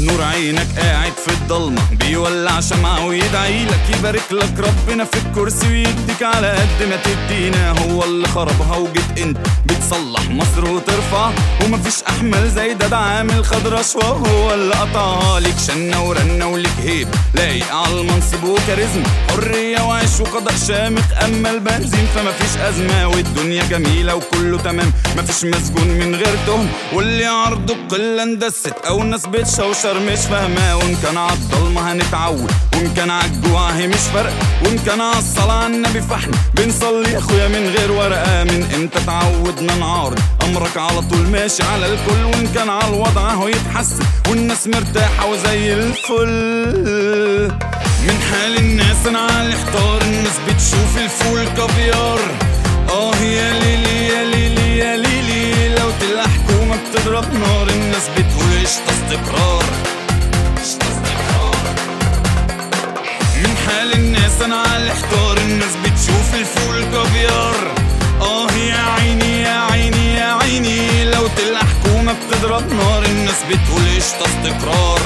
نور عينك قاعد في الضلمة بيولع شمعة ويدعي لك يبارك لك ربنا في الكرسي ويديك على قد ما تدينا هو اللي خربها وجيت انت بتصلح مصر وترفع ومفيش احمل زي ده ده عامل خد رشوة هو اللي قطعها ليك شنة ورنة وليك هيب لايق على المنصب وكاريزما حرية وعيش وقضاء شامخ اما البنزين فمفيش ازمة والدنيا جميلة وكله تمام مفيش مسجون من غير تهم واللي عرضه قلة اندست او ناس بتشوشر مش فاهمة وان كان عالضلمة هنتعود وان كان عالجوع هي مش فرق وان كان عالصلاة على النبي فاحنا بنصلي يا اخويا من غير ورقة من امتى تعودنا نعارض امرك على طول ماشي على الكل وان كان على الوضع هو يتحسن والناس مرتاحة وزي الفل من حال الناس انا على احتار الناس بتشوف الفول كافيار اه يا ليلي يا ليلي يا ليلي لو تلاقي حكومة بتضرب نار الناس بتقول قشطة استقرار قشطة استقرار من حال الناس انا على احتار الناس بتشوف الفول كافيار اه يا عيني يا عيني يا عيني لو تلاقي حكومة بتضرب نار الناس بتقول قشطة استقرار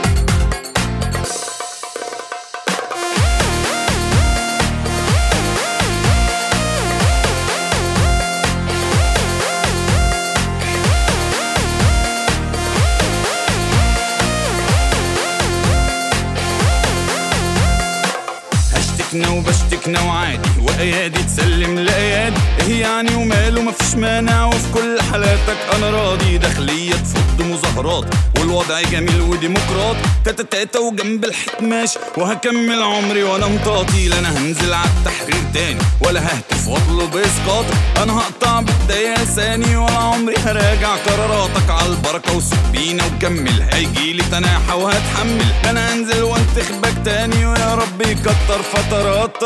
هشتكنا وبشتكنا وعادي وايادي تسلم لايادي ايه يعني وماله مفيش مانع وفي كل حالاتك انا راضي داخلية تفض مظاهرات والوضع جميل وديمقراط تاتا تاتا وجنب الحيط ماشي وهكمل عمري وانا مطاطي لا انا هنزل على التحرير تاني ولا ههتف واطلب اسقاط انا هقطع بداية لساني ولا عمري هراجع قراراتك على البركة وسوق بينا وكمل هيجيلي تناحة وهتحمل لا انا هنزل وانتخبك تاني ويا رب يكتر فتراتك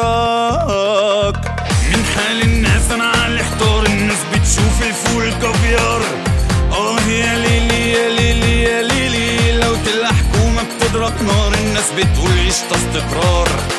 من حال الناس انا على الاحتار الناس بتشوف الفول كافيار اه يا ليلي يا ليلي يا ليلي لو تلاقي حكومة بتضرب نار الناس بتقول قشطة استقرار